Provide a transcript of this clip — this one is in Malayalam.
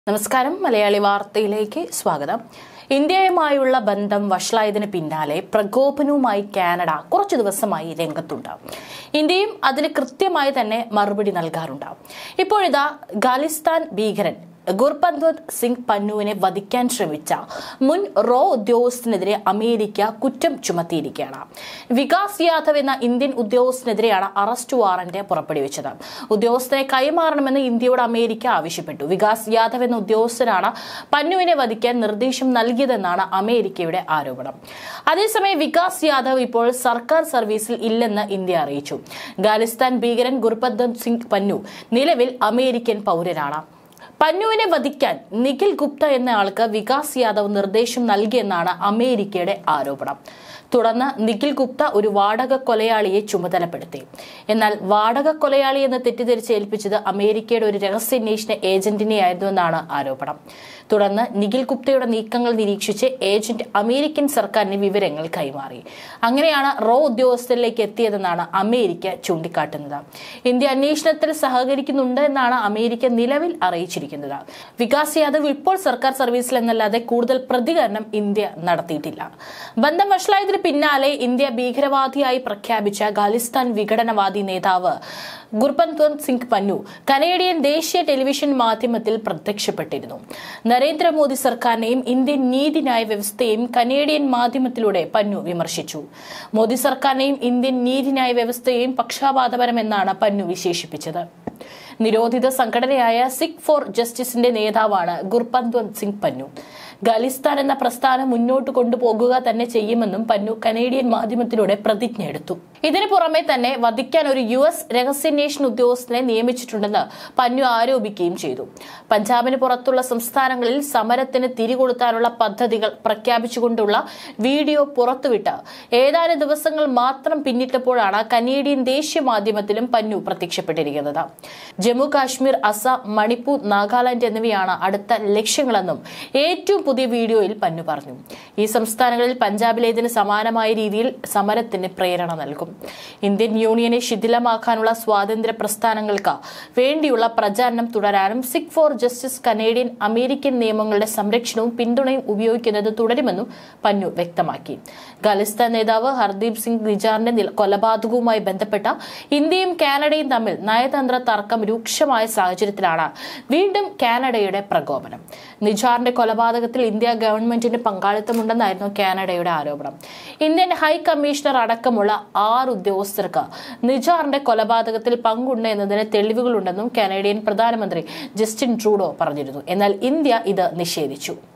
നമസ്കാരം മലയാളി വാർത്തയിലേക്ക് സ്വാഗതം ഇന്ത്യയുമായുള്ള ബന്ധം വഷളായതിന് പിന്നാലെ പ്രകോപനവുമായി കാനഡ കുറച്ചു ദിവസമായി രംഗത്തുണ്ട് ഇന്ത്യയും അതിന് കൃത്യമായി തന്നെ മറുപടി നൽകാറുണ്ട് ഇപ്പോഴിതാ ഖാലിസ്ഥാൻ ഭീകരൻ ഗുർപന്ത് സിംഗ് പന്നുവിനെ വധിക്കാൻ ശ്രമിച്ച മുൻ റോ ഉദ്യോഗസ്ഥനെതിരെ അമേരിക്ക കുറ്റം ചുമത്തിയിരിക്കുകയാണ് വികാസ് യാദവ് എന്ന ഇന്ത്യൻ ഉദ്യോഗസ്ഥനെതിരെയാണ് അറസ്റ്റ് വാറന്റ് പുറപ്പെടുവിച്ചത് ഉദ്യോഗസ്ഥനെ കൈമാറണമെന്ന് ഇന്ത്യയോട് അമേരിക്ക ആവശ്യപ്പെട്ടു വികാസ് യാദവ് എന്ന ഉദ്യോഗസ്ഥനാണ് പന്നുവിനെ വധിക്കാൻ നിർദ്ദേശം നൽകിയതെന്നാണ് അമേരിക്കയുടെ ആരോപണം അതേസമയം വികാസ് യാദവ് ഇപ്പോൾ സർക്കാർ സർവീസിൽ ഇല്ലെന്ന് ഇന്ത്യ അറിയിച്ചു ഖാലിസ്ഥാൻ ഭീകരൻ ഗുർപന്ത് സിംഗ് പന്നു നിലവിൽ അമേരിക്കൻ പൗരനാണ് പന്നുവിനെ വധിക്കാൻ നിഖിൽ ഗുപ്ത എന്ന ആൾക്ക് വികാസ് യാദവ് നിർദ്ദേശം നൽകിയെന്നാണ് അമേരിക്കയുടെ ആരോപണം തുടർന്ന് നിഖിൽ ഗുപ്ത ഒരു വാടക കൊലയാളിയെ ചുമതലപ്പെടുത്തി എന്നാൽ വാടക കൊലയാളി എന്ന് തെറ്റിദ്ധരിച്ച് ഏൽപ്പിച്ചത് അമേരിക്കയുടെ ഒരു രഹസ്യാന്വേഷണ ഏജന്റിനെയായിരുന്നുവെന്നാണ് ആരോപണം തുടർന്ന് നിഖിൽ ഗുപ്തയുടെ നീക്കങ്ങൾ നിരീക്ഷിച്ച് ഏജന്റ് അമേരിക്കൻ സർക്കാരിന് വിവരങ്ങൾ കൈമാറി അങ്ങനെയാണ് റോ ഉദ്യോഗസ്ഥരിലേക്ക് എത്തിയതെന്നാണ് അമേരിക്ക ചൂണ്ടിക്കാട്ടുന്നത് ഇന്ത്യ അന്വേഷണത്തിൽ സഹകരിക്കുന്നുണ്ട് എന്നാണ് അമേരിക്ക നിലവിൽ അറിയിച്ചിരിക്കുന്നത് വികാസ് യാദവ് ഇപ്പോൾ സർക്കാർ സർവീസിൽ എന്നല്ലാതെ കൂടുതൽ പ്രതികരണം ഇന്ത്യ നടത്തിയിട്ടില്ല ബന്ധം വഷളായതിന് പിന്നാലെ ഇന്ത്യ ഭീകരവാദിയായി പ്രഖ്യാപിച്ച ഖാലിസ്ഥാൻ വിഘടനവാദി നേതാവ് ഗുർപന്ത് സിംഗ് പന്നു കനേഡിയൻ ദേശീയ ടെലിവിഷൻ മാധ്യമത്തിൽ പ്രത്യക്ഷപ്പെട്ടിരുന്നു നരേന്ദ്രമോദി സർക്കാരിനെയും ഇന്ത്യൻ നീതിന്യായ വ്യവസ്ഥയെയും കനേഡിയൻ മാധ്യമത്തിലൂടെ പന്നു വിമർശിച്ചു മോദി സർക്കാരിനെയും ഇന്ത്യൻ നീതിന്യായ വ്യവസ്ഥയെയും പക്ഷാപാതപരമെന്നാണ് പന്നു വിശേഷിപ്പിച്ചത് നിരോധിത സംഘടനയായ സിഖ് ഫോർ ജസ്റ്റിസിന്റെ നേതാവാണ് ഗുർപന്ത് സിംഗ് പന്നു ഖാലിസ്ഥാൻ എന്ന പ്രസ്ഥാനം മുന്നോട്ട് കൊണ്ടുപോകുക തന്നെ ചെയ്യുമെന്നും പന്നു കനേഡിയൻ മാധ്യമത്തിലൂടെ പ്രതിജ്ഞ എടുത്തു ഇതിനു പുറമെ തന്നെ വധിക്കാൻ ഒരു യു എസ് രഹസ്യാന്വേഷണ ഉദ്യോഗസ്ഥനെ നിയമിച്ചിട്ടുണ്ടെന്ന് പന്നു ആരോപിക്കുകയും ചെയ്തു പഞ്ചാബിന് പുറത്തുള്ള സംസ്ഥാനങ്ങളിൽ സമരത്തിന് തിരികൊളുത്താനുള്ള പദ്ധതികൾ പ്രഖ്യാപിച്ചുകൊണ്ടുള്ള വീഡിയോ പുറത്തുവിട്ട് ഏതാനും ദിവസങ്ങൾ മാത്രം പിന്നിട്ടപ്പോഴാണ് കനേഡിയൻ ദേശീയ മാധ്യമത്തിലും പന്നു പ്രത്യക്ഷപ്പെട്ടിരിക്കുന്നത് ജമ്മു കാശ്മീർ അസം മണിപ്പൂർ നാഗാലാൻഡ് എന്നിവയാണ് അടുത്ത ലക്ഷ്യങ്ങളെന്നും ഏറ്റവും പുതിയ വീഡിയോയിൽ പന്നു പറഞ്ഞു ഈ സംസ്ഥാനങ്ങളിൽ പഞ്ചാബിലേതിന് സമാനമായ രീതിയിൽ സമരത്തിന് പ്രേരണ നൽകും ഇന്ത്യൻ യൂണിയനെ ശിഥിലമാക്കാനുള്ള സ്വാതന്ത്ര്യ പ്രസ്ഥാനങ്ങൾക്ക് വേണ്ടിയുള്ള പ്രചാരണം തുടരാനും Sikh for justice Canadian American നിയമങ്ങളുടെ സംരക്ഷണവും പിന്തുണയും ഉപയോഗിക്കുന്നത് തുടരുമെന്നും പന്നു വ്യക്തമാക്കി ഖാലിസ്ഥാൻ നേതാവ് ഹർദീപ് സിംഗ് നിജാറിന്റെ നില- കൊലപാതകവുമായി ബന്ധപ്പെട്ട ഇന്ത്യയും കാനഡയും തമ്മിൽ നയതന്ത്ര തർക്കം രൂക്ഷമായ സാഹചര്യത്തിലാണ് വീണ്ടും കാനഡയുടെ പ്രകോപനം നിജാറിന്റെ കൊലപാതകത്തിൽ ഇന്ത്യ ഗവൺമെന്റിന് പങ്കാളിത്തമുണ്ടെന്നായിരുന്നു കാനഡയുടെ ആരോപണം ഇന്ത്യൻ ഹൈ കമ്മീഷണർ അടക്കമുള്ള ആറ് ഉദ്യോഗസ്ഥർക്ക് നിജാറിന്റെ കൊലപാതകത്തിൽ പങ്കുണ്ട് എന്നതിന് തെളിവുകളുണ്ടെന്നും കാനഡിയൻ പ്രധാനമന്ത്രി ജസ്റ്റിൻ ട്രൂഡോ പറഞ്ഞിരുന്നു എന്നാൽ ഇന്ത്യ ഇത് നിഷേധിച്ചു